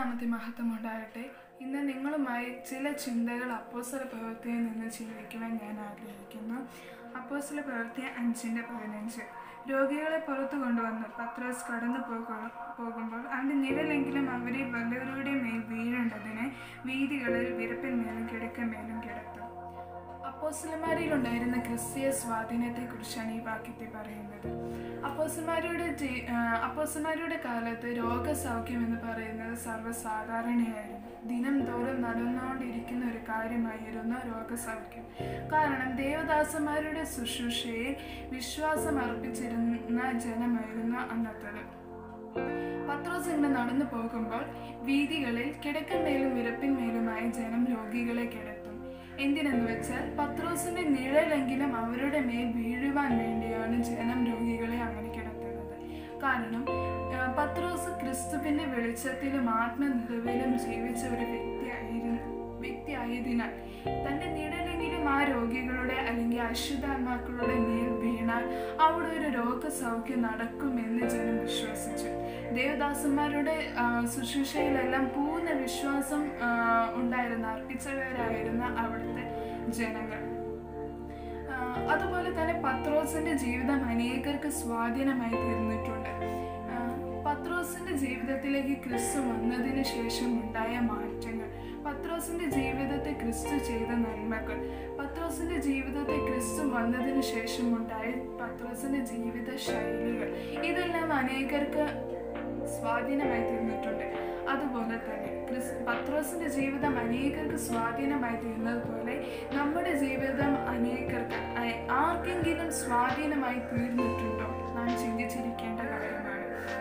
ദൈവനാമത്തെ മഹത്വം ഉണ്ടാകട്ടെ ഇന്ന് നിങ്ങളുമായി ചില ചിന്തകൾ അപ്പോസ്തല പ്രവൃത്തിയിൽ നിന്ന് ചിന്തിക്കുവാൻ ഞാൻ ആഗ്രഹിക്കുന്നു അപ്പോസ്തല പ്രവൃത്തി അഞ്ചിൻ്റെ പതിനഞ്ച് രോഗികളെ പുറത്തു കൊണ്ടുവന്ന് പത്രോസ് കടന്നു പോകു- പോകുമ്പോൾ അവൻ്റെ നിഴലെങ്കിലും അവരെ വല്ലവരുടെ മേൽ വീഴേണ്ടതിന് വീതികളിൽ വിരപ്പിന്മേലും കിടക്കമേലും കിടത്തും അപ്പോസ്റ്റലന്മാരിലുണ്ടായിരുന്ന ക്രിസ്തീയ സ്വാധീനത്തെക്കുറിച്ചാണ് ഈ വാക്യത്തിൽ പറയുന്നത് അപ്പോസ്റ്റലന്മാരുടെ ജീ- ആ, അപ്പോസ്റ്റലന്മാരുടെ കാലത്ത് രോഗസൗഖ്യം എന്ന് പറയുന്നത് സർവ്വസാധാരണയായിരുന്നു ദിനം തോറും നടന്നുകൊണ്ടിരിക്കുന്ന ഒരു കാര്യമായിരുന്നു രോഗസൗഖ്യം കാരണം ദേവദാസന്മാരുടെ ശുശ്രൂഷയിൽ വിശ്വാസം അർപ്പിച്ചിരുന്ന ജനമായിരുന്നു അന്നത്തത് പത്രോസ് ഇങ്ങനെ നടന്നു പോകുമ്പോൾ വീതികളിൽ കിടക്കന്മേലും വിരപ്പിന്മേലുമായി ജനം രോഗികളെ കിടത്തും എന്തിനെന്ന് വെച്ചാൽ പത്രോസിന്റെ നിഴലെങ്കിലും അവരുടെ മേൽ വീഴുവാൻ വേണ്ടിയാണ് ജനം രോഗികളെ അങ്ങനെ കിടത്തുന്നത് കാരണം ആ, പത്രോസ് ക്രിസ്തുവിന്റെ വെളിച്ചത്തിലും ആത്മനിറവിലും ജീവിച്ച ഒരു വ്യക്തിയായിരുന്നു വ്യക്തിയായതിനാൽ തന്റെ നിഴലെങ്കിലും ആ രോഗികളുടെ അല്ലെങ്കിൽ അശുദ്ധാത്മാക്കളുടെ മേൽ വീണാൽ അവിടെ ഒരു രോഗസൗഖ്യം നടക്കുമെന്ന് ജനം വിശ്വസിച്ചു ദേവദാസന്മാരുടെ ആ, ശുശ്രൂഷയിലെല്ലാം പൂർണ്ണ വിശ്വാസം ആ, ഉണ്ടായിരുന്ന അർപ്പിച്ചവരായിരുന്ന അവിടുത്തെ ജനങ്ങൾ ആ, അതുപോലെ തന്നെ പത്രോസിന്റെ ജീവിതം അനേകർക്ക് സ്വാധീനമായി തീർന്നിട്ടുണ്ട് ആ, പത്രോസിന്റെ ജീവിതത്തിലേക്ക് ക്രിസ്തു വന്നതിന് ശേഷം ഉണ്ടായ മാറ്റങ്ങൾ പത്രോസിന്റെ ജീവിതത്തെ ക്രിസ്തു ചെയ്ത നന്മകൾ പത്രോസിന്റെ ജീവിതത്തെ ക്രിസ്തു വന്നതിന് ശേഷം ഉണ്ടായ പത്രോസിന്റെ ജീവിത ശൈലികൾ ഇതെല്ലാം അനേകർക്ക് സ്വാധീനമായി തീർന്നിട്ടുണ്ട് അതുപോലെ തന്നെ ക്രിസ് പത്രോസിന്റെ ജീവിതം അനേകർക്ക് സ്വാധീനമായി തീർന്നതുപോലെ നമ്മുടെ ജീവിതം അനേകർക്ക് അ- ആർക്കെങ്കിലും സ്വാധീനമായി തീർന്നിട്ടുണ്ടോ നാം ചിന്തിച്ചിരിക്കേണ്ട കാര്യമാണ്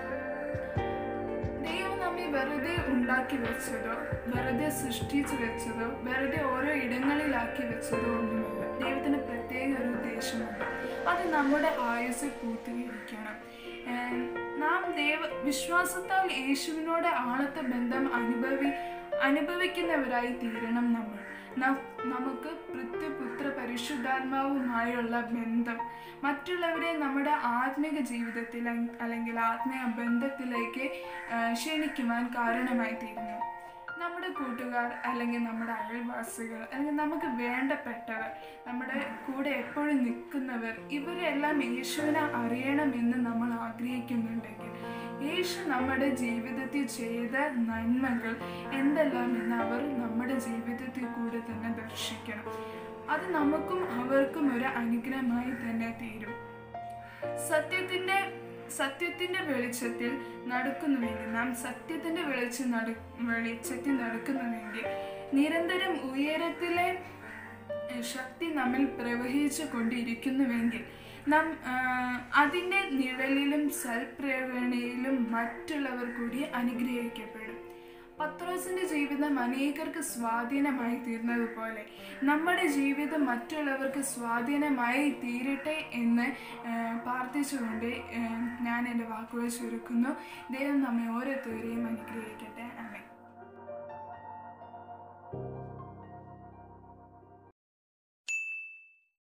ദൈവം നമ്മെ വെറുതെ ഉണ്ടാക്കി വെച്ചതോ വെറുതെ സൃഷ്ടിച്ചു വെച്ചതോ വെറുതെ ഓരോ ഇടങ്ങളിലാക്കി വെച്ചതോ ഒന്നുമില്ല ദൈവത്തിന് പ്രത്യേക ഒരു ഉദ്ദേശമുണ്ട് അത് നമ്മുടെ ആയുസ് പൂർത്തീകരിക്കണം ഏഹ് നാം ദൈവ വിശ്വാസത്താൽ യേശുവിനോട് ആളത്തെ ബന്ധം അനുഭവി അനുഭവിക്കുന്നവരായി തീരണം നമ്മൾ ന- നമുക്ക് പൃഥ്വിപുത്ര പരിശുദ്ധാത്മാവുമായുള്ള ബന്ധം മറ്റുള്ളവരെ നമ്മുടെ ആത്മീക ജീവിതത്തിൽ അ- അല്ലെങ്കിൽ ആത്മീയ ബന്ധത്തിലേക്ക് ആ, ക്ഷണിക്കുവാൻ കാരണമായി തീരുന്നു നമ്മുടെ കൂട്ടുകാർ അല്ലെങ്കിൽ നമ്മുടെ അയൽവാസികൾ അല്ലെങ്കിൽ നമുക്ക് വേണ്ടപ്പെട്ടവർ നമ്മുടെ കൂടെ എപ്പോഴും നിൽക്കുന്നവർ ഇവരെല്ലാം യേശുവിനെ അറിയണമെന്ന് നമ്മൾ ആഗ്രഹിക്കുന്നുണ്ടെങ്കിൽ യേശു നമ്മുടെ ജീവിതത്തിൽ ചെയ്ത നന്മകൾ എന്തെല്ലാം എന്ന് അവർ നമ്മുടെ ജീവിതത്തിൽ കൂടെ തന്നെ ദർശിക്കണം അത് നമുക്കും അവർക്കും ഒരു അനുഗ്രഹമായി തന്നെ തീരും സത്യത്തിന്റെ സത്യത്തിന്റെ വെളിച്ചത്തിൽ നടക്കുന്നുവെങ്കിൽ നാം സത്യത്തിന്റെ വെളിച്ചം നട വെളിച്ചത്തിൽ നടക്കുന്നുവെങ്കിൽ നിരന്തരം ഉയരത്തിലെ ഏഹ്, ശക്തി നമ്മിൽ പ്രവഹിച്ചു കൊണ്ടിരിക്കുന്നുവെങ്കിൽ നാം ആഹ്, അതിൻ്റെ നിഴലിലും സൽപ്രേരണയിലും മറ്റുള്ളവർ കൂടി അനുഗ്രഹിക്കപ്പെടും പത്രോസിന്റെ ജീവിതം അനേകർക്ക് സ്വാധീനമായി തീർന്നതുപോലെ നമ്മുടെ ജീവിതം മറ്റുള്ളവർക്ക് സ്വാധീനമായി തീരട്ടെ എന്ന് ഏഹ്, പ്രാർത്ഥിച്ചുകൊണ്ട് ഏഹ്, ഞാൻ എൻ്റെ വാക്കുകൾ ചുരുക്കുന്നു ദൈവം നമ്മെ ഓരോരുത്തരെയും അനുഗ്രഹിക്കട്ടെ അമേ